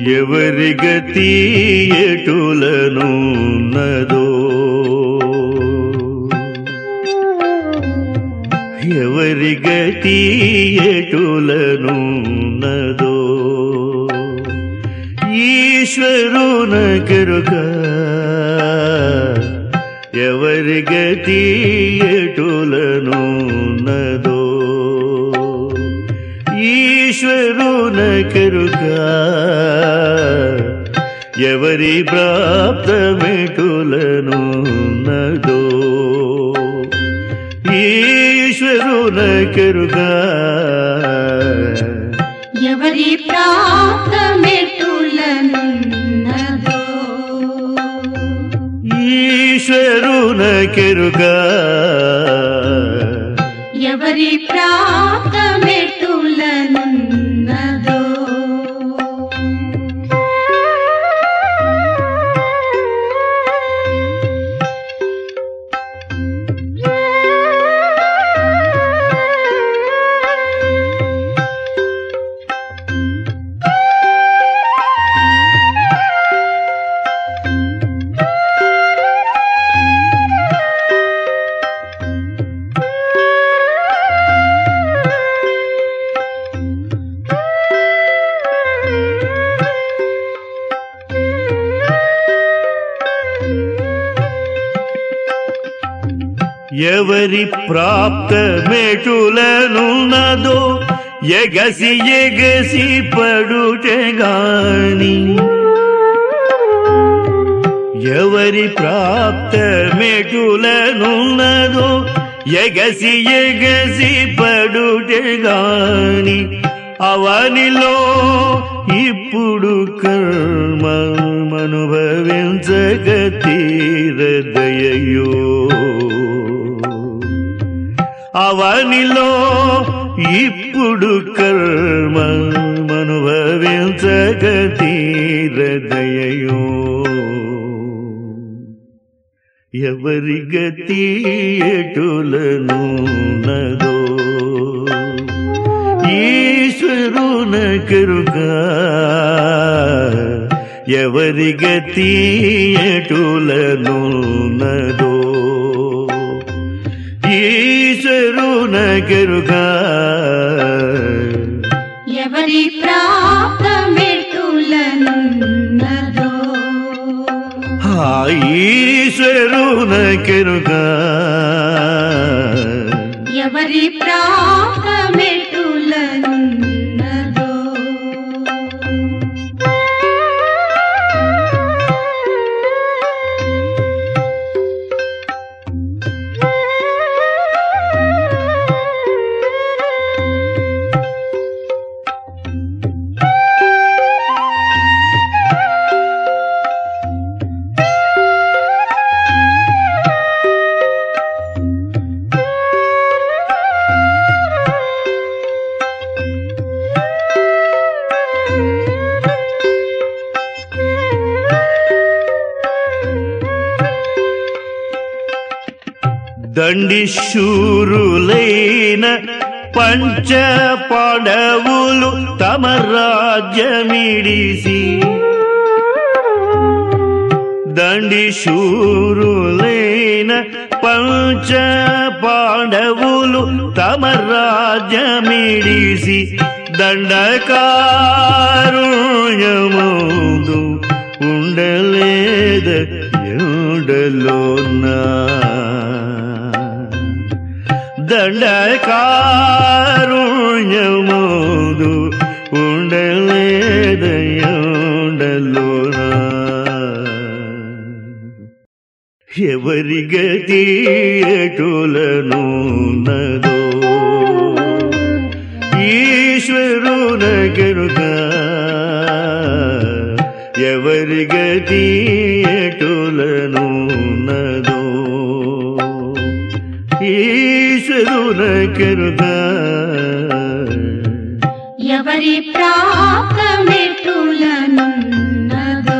ఎవరి గతి ఎటులనున్నదో ఎవరి గతి ఎటులనున్నదో ఈశ్వరున కరుక ఎవరి గతి ఎటులనున్నదో ఈశ్వరున కరుక ఎవరి ప్రాప్తమెటులనున్నదో ఈశ్వరున కరుక ఎవరి ప్రాప్తమెట్టులనున్నదో ఈశ్వరున కెరుక ఎవరి ప్రాప్తమెట్టులనున్నదో ఎవరి ప్రాప్తమెటులనున్నదో ఎగసి ఎగసి పడుటే గాని ఎవరి ప్రాప్తమెటులనున్నదో ఎగసి ఎగసి పడుటే గాని అవనిలో ఇప్పుడు కర్మ అనుభవించగ తీరదయో అవనిలో ఇప్పుడు కర్మ అనుభవించగ తీరదయో ఎవరి గతి ఎటులను నదో ఈశ్వరున కరుగా ఎవరి గతి ఎటులను నదో ఈశ్వరున కరుగా ఎవరి ప్రాప్తమెట్టులనున్నదో ఆ ఈశ్వరున కరుగా ఎవరి ప్రాప్తమెట్టులనున్నదో దండిశూరులైన పంచ పాండవులు తమ రాజ్యమిడిసి దండిశూరులైన పంచ పాండవులు తమ రాజ్యమిడిసి దండకారుణ్యముదు ఉండలేద ఎండలోనా దండకారుణ్యముదు ఉండలేదయుండలోనా ఎవరి గతి ఎటులను నదో ఈశ్వరున గరుక ఎవరి గతి ఎటులను నదో ఈశ్వరున కరుక ఎవరి ప్రాప్తమెట్టులనున్నదో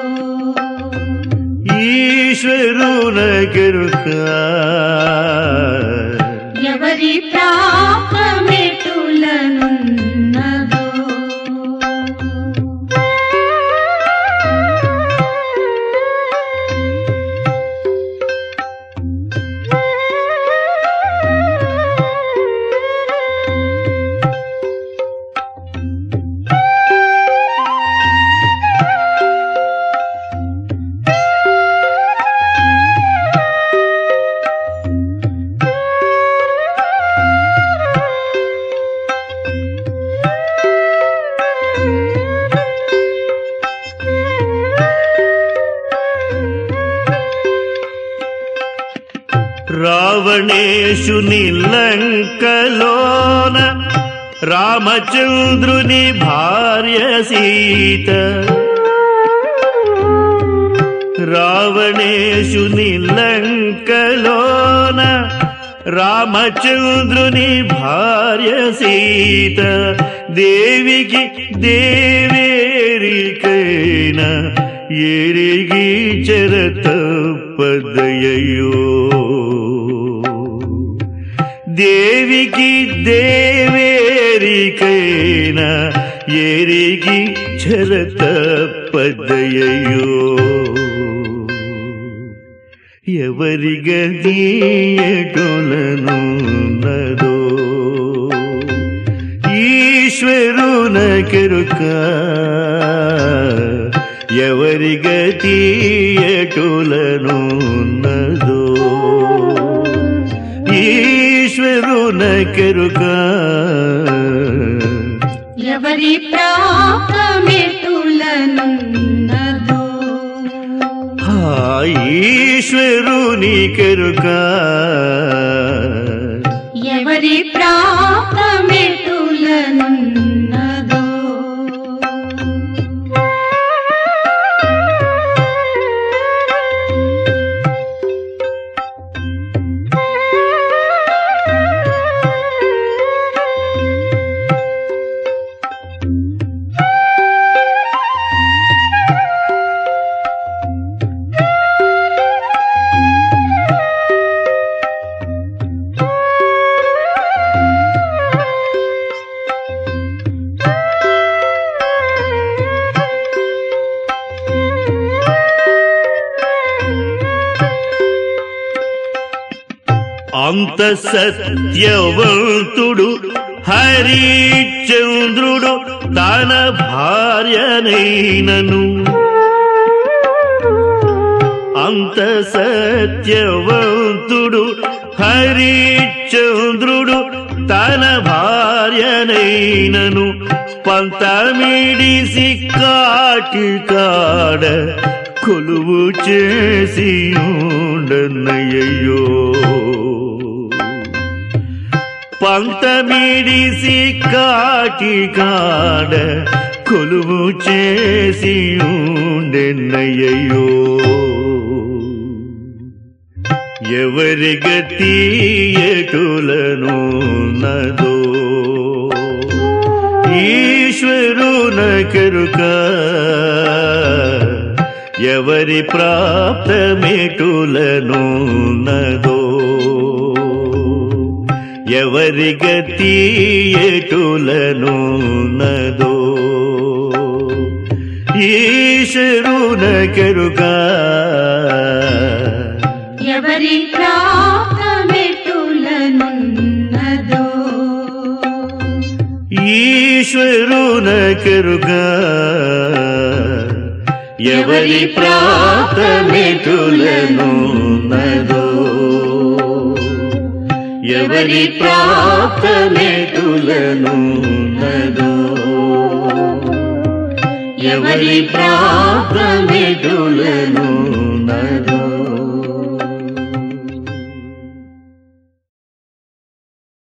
ఈశ్వరున కరుక ఎవరి ప్రాప్తమెట్టులనున్నదో రావణేశుని లంకలోన రామచంద్రుని భార్య సీత రావణేశుని లంకలోన రామచంద్రుని భార్య సీత దేవికి దేవేరికైన ఎరిగి చెరతప్పదయ్యో దేవికి దేవేరికైన ఎరిగి చెరతప్పదయ్యో ఎవరి గదీయటొలను నదో ఈశ్వరున కెరుక ఎవరి గతీయటొలను నదో ఈశ్వరున కెరుక ఎవరి ప్రాప్తమెటులనున్నదో ఆ ఈశ్వరుని కెరుక ఎవరి ప్రాప్తమెటులనున్నదో అంత సత్యవంతుడు హరిచంద్రుడు తన భార్యనైనను అంత సత్యవంతుడు హరిచంద్రుడు తన భార్యనైనను పంతమిడిసి కాటి కాడ కొలువు చేసి ఉండన్నయ్యో పంతమిడిసి కాటి కాడ కొలువు చేసి ఉండెన్నయ్యో ఎవరి గతి ఎటులను నదో ఈశ్వరున కెరుక ఎవరి ప్రాప్తమెటులను నదో ఎవరి గతి ఎటులను నదో ఈశ్వరున కెరుక ఎవరి ప్రాప్తమెటులనున్నదో ఈశ్వరున కెరుక ఎవరి ప్రాప్తమెటులను నదో ఎవరి ప్రాప్తమెటులను నదో ఎవరి ప్రాప్తమెటులను నదో